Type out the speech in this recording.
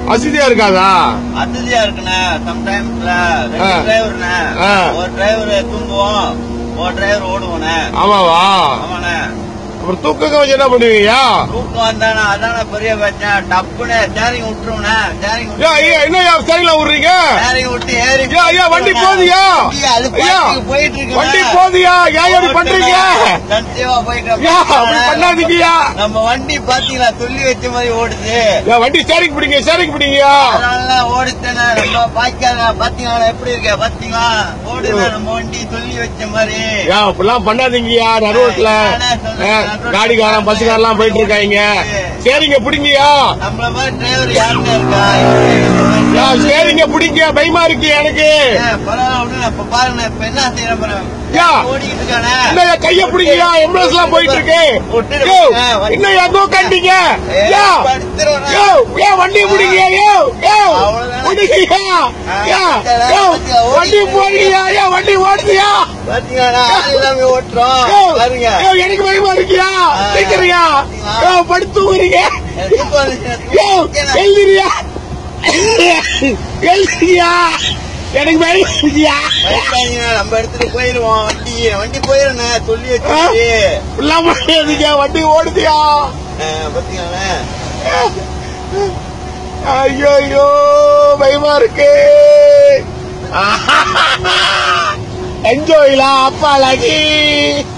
வசதியா இருக்காதா வசதியா இருக்குண்ணே சம்டைம்ஸ்ல ஆ. ரெண்டு டிரைவர்ண்ணே ஆ. ஒரு டிரைவர் தூங்குவோம் ஒரு டிரைவர் ஓடுவோண்ணே ஆமாவா ஆமாண்ணே அப்புறம் தூக்கங்க வச்சு என்ன பண்ணுவீங்க தூக்கம் வந்தானே அதானே பெரிய பிரச்சனை டப்புன்னு ஸ்டேரிங் விட்டுருவோண்ணே ஸ்டேரிங் ஐயா ஐயா என்ன சரியில விடுறீங்க ஸ்டேரிங் விட்டு ஏறி ஐயா ஐயா வண்டி போதியா வண்டி அது ஐயா பாட்டுக்கு போயிட்டு இருக்கு வண்டி போதியா ஏன் இப்படி பண்றீங்க சத்தியமா போயிட்டு ஐயா அப்படி பண்ணாதீங்கயா நம்ம வண்டி பாத்தீங்களா சொல்லி வச்ச மாதிரி ஓடுது ஐயா வண்டி ஸ்டேரிங் பிடிங்க ஸ்டேரிங் பிடிங்க அதனால ஓடுத்தேனே நம்ம பாய்க்காத பாத்தீங்களா எப்படி இருக்க பாத்தீங்களா ஓடுன நம்ம வண்டி சொல்லி வச்ச மாதிரி ஐயா அப்படிலாம் பண்ணாதீங்கயா நடுவோட்ல காடிக்காரன் பஸ்ஸுக்காரெல்லாம் போயிட்டு இருக்காங்க சரிங்க பிடிங்கயா நம்மள மாதிரி டிரைவர் யாருமே இருக்கா ஐயா சரிங்க பிடிங்க பயமா இருக்கு எனக்கு ஏ, பரவாயில்ல விடுங்க இப்ப பாருங்க இப்ப என்ன செய்யற பாருங்க யா. ஓடிக்கிட்டு இருக்கானே என்னய்யா கைய பிடிங்கயா எம்புலன்ஸ் எல்லாம் போயிட்டு இருக்கு யோ, என்னய்யா தோ கண்டிங்க யா யோ ஏன் வண்டி பிடிங்க யோ யோ பிடிங்கயா யா யோ வண்டி போறீங்கயா யா வண்டி ஓடுதியா பாத்தீங்களா ஆள் எல்லாமே ஓட்டுறோம் யோ, பாருங்க யோ, எனக்கு பயமா இருக்கியா சீக்கிரியா யோ படுத்து ஊறீங்க எனக்கு தூக்கம் வந்துச்சு. யோ எழுதிரியா எழுதிரியா எனக்கு பயமா இருக்கியா பயப்படாதீங்க, நம்ம எடுத்துட்டு போயிருவோம் வண்டி வண்டி போயிருந்தேன் சொல்லி வச்சு இல்லாம எதுங்க வண்டி ஓடுதியா பாத்தீங்களா ஐயோ ஐயோ பயமா இருக்கு என்ஜாய்லா அப்பா லகி